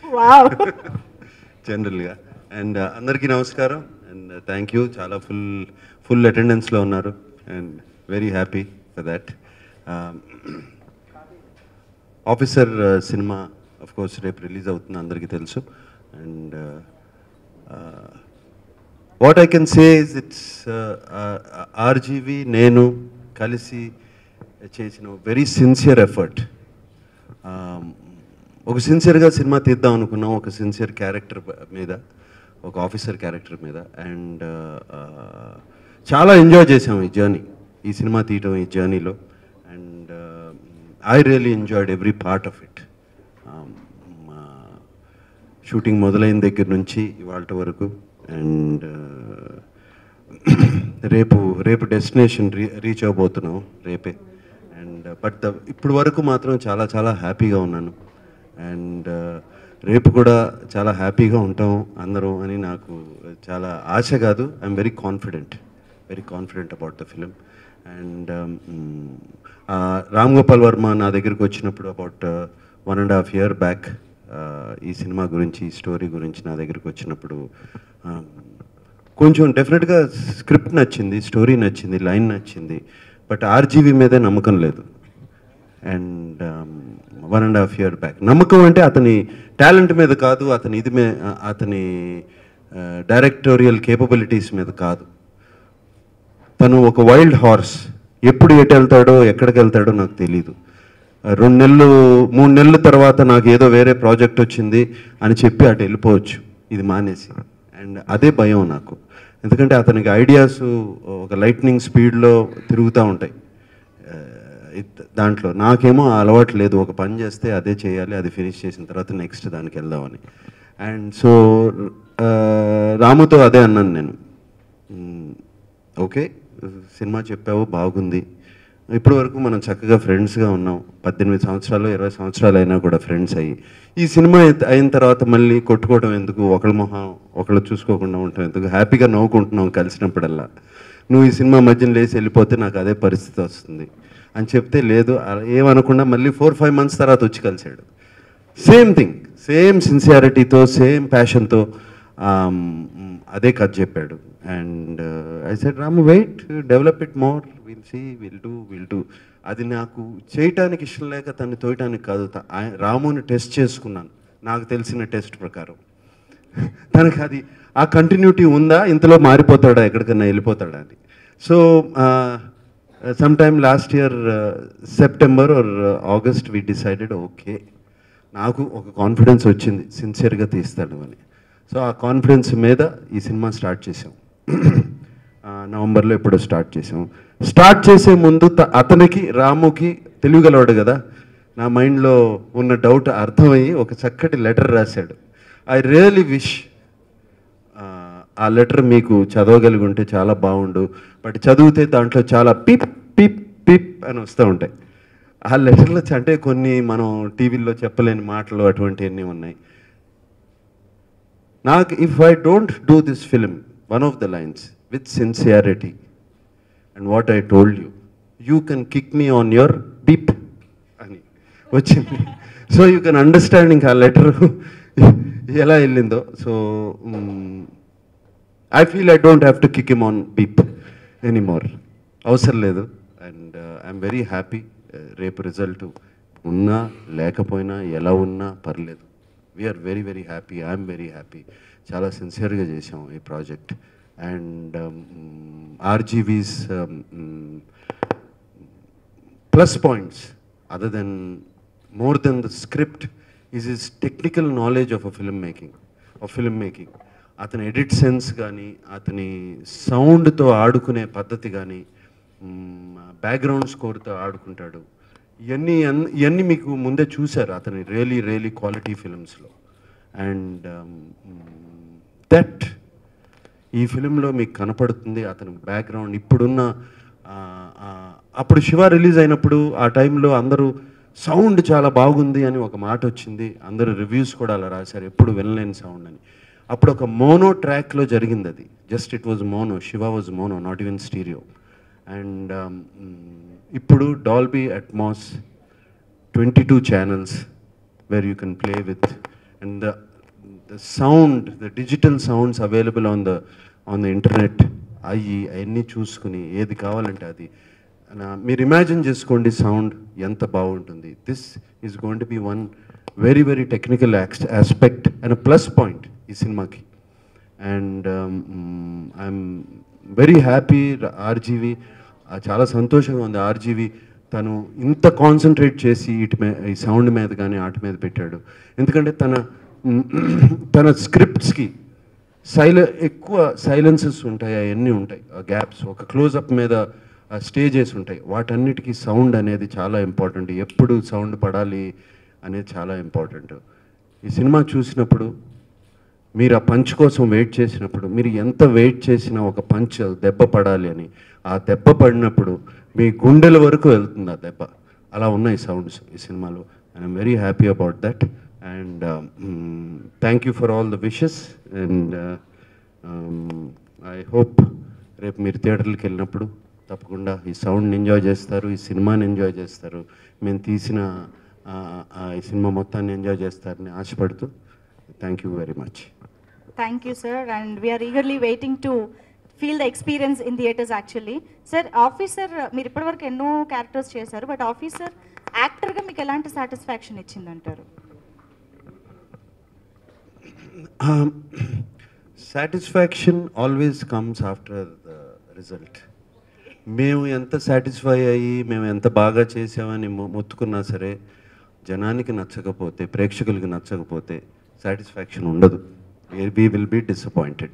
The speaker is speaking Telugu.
వావ్ జనరల్గా అండ్ అందరికీ నమస్కారం అండ్ థ్యాంక్ యూ చాలా ఫుల్ ఫుల్ అటెండెన్స్లో ఉన్నారు and very happy for that officer cinema of course రేపు రిలీజ్ అవుతుంది అందరికీ తెలుసు and what I can say is it's RGV నేను కలిసి చేసిన వెరీ సిన్సియర్ ఎఫర్ట్ ఒక సిన్సియర్గా సినిమా తీద్దాం అనుకున్నాం ఒక సిన్సియర్ క్యారెక్టర్ మీద ఒక ఆఫీసర్ క్యారెక్టర్ మీద అండ్ చాలా ఎంజాయ్ చేసాం ఈ జర్నీ ఈ సినిమా తీయటం ఈ జర్నీలో and I really enjoyed every part of it shooting మొదలైన దగ్గర నుంచి ఇవాళ వరకు అండ్ రేపు రేపు డెస్టినేషన్ రీ రీచ్ అవ్వబోతున్నాం రేపే అండ్ బట్ ఇప్పుడు వరకు మాత్రం చాలా చాలా హ్యాపీగా ఉన్నాను అండ్ రేపు కూడా చాలా హ్యాపీగా ఉంటాం అందరం అని నాకు చాలా ఆశ కాదు I'm very confident very confident about the film and Ram Gopal Varma నా దగ్గరికి వచ్చినప్పుడు about one and half year back ఈ సినిమా గురించి ఈ స్టోరీ గురించి నా దగ్గరికి వచ్చినప్పుడు um, కొంచెం డెఫినెట్గా స్క్రిప్ట్ నచ్చింది స్టోరీ నచ్చింది లైన్ నచ్చింది బట్ ఆర్జీవీ మీదే నమ్మకం లేదు and one and half year back నమ్మకం అంటే అతని టాలెంట్ మీద కాదు అతని ఇది మే అతని డైరెక్టోరియల్ కేపబిలిటీస్ మీద కాదు తను ఒక వైల్డ్ హార్స్ ఎప్పుడు ఎటు వెళ్తాడో ఎక్కడికి వెళ్తాడో నాకు తెలియదు రెండు నెలలు మూడు నెలల తర్వాత నాకు ఏదో వేరే ప్రాజెక్ట్ వచ్చింది అని చెప్పి అటు వెళ్ళిపోవచ్చు ఇది మానేసి అండ్ అదే భయం నాకు ఎందుకంటే అతనికి ఐడియాస్ ఒక లైట్నింగ్ స్పీడ్లో తిరుగుతూ ఉంటాయి ఆ, ఇత్- దాంట్లో నాకేమో ఆ అలవాటు లేదు ఒక పని చేస్తే అదే చేయాలి అది ఫినిష్ చేసిన తర్వాత నెక్స్ట్ దానికి వెళ్దామని అండ్ సో రాముతో అదే అన్నాను నేను మ్, ఓకే సినిమా చెప్పావు బాగుంది ఇప్పటి వరకు మనం చక్కగా ఫ్రెండ్స్గా ఉన్నాం పద్దెనిమిది సంవత్సరాలు ఇరవై సంవత్సరాలు అయినా కూడా ఫ్రెండ్స్ అయ్యి ఈ సినిమా అయిత- అయిన తర్వాత మళ్ళీ కొట్టుకోవడం ఎందుకు ఒకళ్ళ మొహం ఒకళ్ళు చూసుకోకుండా ఉండటం ఎందుకు హ్యాపీగా నవ్వుకుంటున్నాం కలిసినప్పుడల్లా నువ్వు ఈ సినిమా మధ్యన లేచి వెళ్ళిపోతే నాకు అదే పరిస్థితి వస్తుంది అని చెప్తే లేదు అలా ఏమనకుండా మళ్ళీ ఫోర్ ఫైవ్ మంత్స్ తర్వాత వచ్చి కలిశాడు సేమ్ థింగ్ సేమ్ సిన్సియారిటీతో సేమ్ ప్యాషన్తో అదే కథ చెప్పాడు and I said Ramu wait develop it more will see will do will do అది నాకు చేయటానికి ఇష్టం లేక తను తోయటానికి కాదు త- ఆయ- రాముని టెస్ట్ చేసుకున్నాను నాకు తెలిసిన టెస్ట్ ప్రకారం తనకి అది ఆ కంటిన్యూటీ ఉందా ఇంతలో మారిపోతాడా ఎక్కడికన్నా వెళ్ళిపోతాడా అని so some time last year September or August we decided okay నాకు ఒక కాన్ఫిడెన్స్ వచ్చింది సిన్సియర్గా తీస్తాడు అని సో ఆ కాన్ఫిడెన్స్ మీద ఈ సినిమా స్టార్ట్ చేసాం ఆ, నవంబర్లో ఎప్పుడో స్టార్ట్ చేసాం స్టార్ట్ చేసే ముందు త- అతనికి రాముకి తెలియగలవాడు కదా నా మైండ్లో ఉన్న డౌట్ అర్థమయ్యి ఒక చక్కటి లెటర్ రాశాడు ఐ రియలీ విష్ ఆ లెటర్ మీకు చదవగలిగి ఉంటే చాలా బాగుండు బట్ చదివితే దాంట్లో చాలా పిప్ పిప్ పిప్ అని వస్తూ ఉంటాయి ఆ లెటర్లో చ- అంటే కొన్ని మనం టీవీలో చెప్పలేని మాటలు అటువంటివన్నీ ఉన్నాయి నాకు if I don't do this film one of the lines with sincerity and what I told you you can kick me on your beep అని వచ్చింది సో యూ కెన్ అండర్స్టాండ్ ఇంకా ఆ లెటర్ ఎలా వెళ్ళిందో so I feel I don't have to kick him on beep anymore అవసరం లేదు అండ్ ఐఎమ్ వెరీ హ్యాపీ రేపు రిజల్ట్ ఉన్నా లేకపోయినా ఎలా ఉన్నా పర్లేదు we're very very happy I'm very happy చాలా సిన్సియర్గా చేసాం ఈ project and RGV's plus points other than more than the script is his technical knowledge of a filmmaking of filmmaking అతని ఎడిట్ సెన్స్ కానీ అతని సౌండ్తో ఆడుకునే పద్ధతి కానీ బ్యాక్గ్రౌండ్ స్కోర్తో ఆడుకుంటాడు ఇవన్నీ అన్- ఇవన్నీ మీకు ముందే చూశారు అతని రియలీ రియలీ క్వాలిటీ ఫిల్మ్స్లో అండ్ దట్ ఈ ఫిలింలో మీకు కనపడుతుంది అతని బ్యాక్గ్రౌండ్ ఇప్పుడున్న ఆ, ఆ, అప్పుడు శివ రిలీజ్ అయినప్పుడు ఆ టైంలో అందరూ సౌండ్ చాలా బాగుంది అని ఒక మాట వచ్చింది అందరూ రివ్యూస్ కూడా అలా రాశారు ఎప్పుడు వినలేని సౌండ్ అని అప్పుడు ఒక మోనో ట్రాక్లో జరిగింది అది just it was mono Shiva was mono not even stereo and ఇప్పుడు Dolby Atmos twenty two channels where you can play with and the the sound the digital sounds available on the on the internet అవి అవన్నీ చూసుకుని ఏది కావాలంటే అది నా- మీరు ఇమాజిన్ చేసుకోండి సౌండ్ ఎంత బాగుంటుంది this is going to be one very very technical aspect and plus point ఈ సినిమాకి and I'm very happy RGV చాలా సంతోషంగా ఉంది ఆర్జీవి తను ఇంత కాన్సన్ట్రేట్ చేసి ఇటు మీద ఈ సౌండ్ మీద కానీ ఆటి మీద పెట్టాడు ఎందుకంటే తన తన స్క్రిప్ట్స్కి సైల ఎక్కువ సైలెన్సెస్ ఉంటాయి అవన్నీ ఉంటాయి ఆ గ్యాప్స్ ఒక క్లోజప్ మీద స్టేజెస్ ఉంటాయి వాటన్నిటికీ సౌండ్ అనేది చాలా ఇంపార్టెంట్ ఎప్పుడు సౌండ్ పడాలి అనేది చాలా ఇంపార్టెంట్ ఈ సినిమా చూసినప్పుడు మీరు ఆ పంచ్ కోసం వెయిట్ చేసినప్పుడు మీరు ఎంత వెయిట్ చేసినా ఒక పంచ్ దెబ్బ పడాలి అని ఆ దెబ్బ పడినప్పుడు మీ గుండెల వరకు వెళ్తుంది ఆ దెబ్బ అలా ఉన్నాయి సౌండ్స్ ఈ సినిమాలో and I'm very happy about that and thank you for all the wishes and I hope రేపు మీరు థియేటర్కి వెళ్ళినప్పుడు తప్పకుండా ఈ సౌండ్ని ఎంజాయ్ చేస్తారు ఈ సినిమాని ఎంజాయ్ చేస్తారు మేము తీసిన ఆ, ఆ, ఈ సినిమా మొత్తాన్ని ఎంజాయ్ చేస్తారని ఆశపడుతూ thank you very much thank you sir and we're eagerly waiting to feel the experience in theatres actually sir officer మీరు ఇప్పటివరకు ఎన్నో క్యారెక్టర్స్ చేశారు బట్ ఆఫీసర్ యాక్టర్గా మీకు ఎలాంటి సాటిస్ఫాక్షన్ ఇచ్చిందంటారు satisfaction always comes after the result మేము ఎంత సాటిస్ఫై అయ్యి మేము ఎంత బాగా చేసామని మొ- మొత్తుకున్నా సరే జనానికి నచ్చకపోతే ప్రేక్షకులకి నచ్చకపోతే సాటిస్ఫాక్షన్ ఉండదు వీ విల్ బీ డిసప్పాయింటెడ్